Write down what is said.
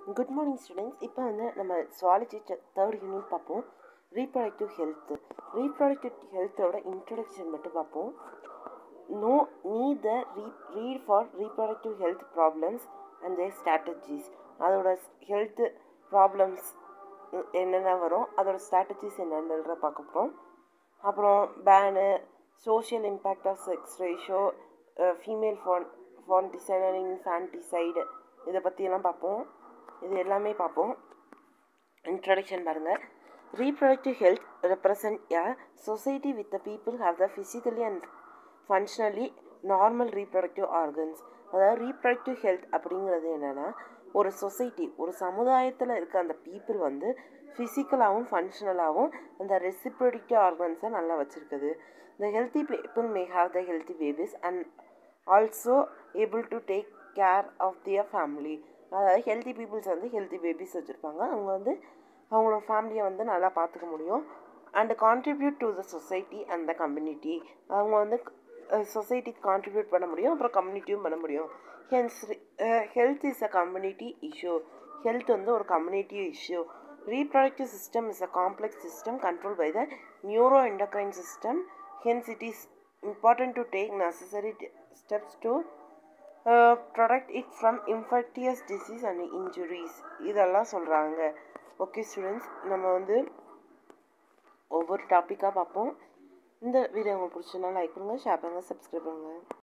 good morning students இப்போ வந்து நம்ம சுவாலஜி தேர்ட் யூனிட் பார்ப்போம் ரீப்ரொடக்டிவ் ஹெல்த் ரீப்ரொடக்டிவ் ஹெல்த்தோட இன்ட்ரடக்ஷன் மட்டும் பார்ப்போம் no need the re read for reproductive health problems and their strategies அதோட ஹெல்த் ப்ராப்ளம்ஸ் என்னென்ன வரும் அதோட ஸ்ட்ராட்டஜிஸ் என்னென்னன்ற பார்க்க போகிறோம் அப்புறம் பேனு social impact of sex ratio female ஃபான் ஃபான்டிசைனிங் ஃபேன்டிசைடு இதை பற்றியெல்லாம் பார்ப்போம் இது எல்லாமே பார்ப்போம் இன்ட்ரடக்ஷன் பாருங்கள் reproductive health represent a society with the people have the physically and functionally normal reproductive organs அதாவது ரீப்ரொடக்டிவ் ஹெல்த் அப்படிங்கிறது என்னென்னா ஒரு சொசைட்டி ஒரு சமுதாயத்தில் இருக்க அந்த பீப்புள் வந்து ஃபிசிக்கலாகவும் ஃபங்க்ஷனலாகவும் அந்த ரெசிப்ரொடக்டிவ் ஆர்கன்ஸை நல்லா வச்சுருக்குது the healthy people may have the healthy babies and also able to take care of their family அதாவது ஹெல்த்தி பீப்புள்ஸ் வந்து ஹெல்த்தி பேபிஸ் வச்சுருப்பாங்க அவங்க வந்து அவங்களோட ஃபேமிலியை வந்து நல்லா பார்த்துக்க முடியும் and contribute to the society and the community அவங்க வந்து சொசைட்டிக்கு கான்ட்ரிபியூட் பண்ண முடியும் அப்புறம் கம்யூனிட்டியும் பண்ண முடியும் hence health is a community issue health வந்து ஒரு community issue reproductive system is a complex system control by the neuro endocrine system hence it is important to take necessary steps to uh, protect it from infectious disease and injuries இதெல்லாம் சொல்கிறாங்க okay students நம்ம வந்து ஒவ்வொரு டாப்பிக்காக பார்ப்போம் இந்த video உங்களுக்கு பிடிச்சதுனா like பண்ணுங்கள் ஷேர் பண்ணுங்கள் சப்ஸ்கிரைப் பண்ணுங்கள்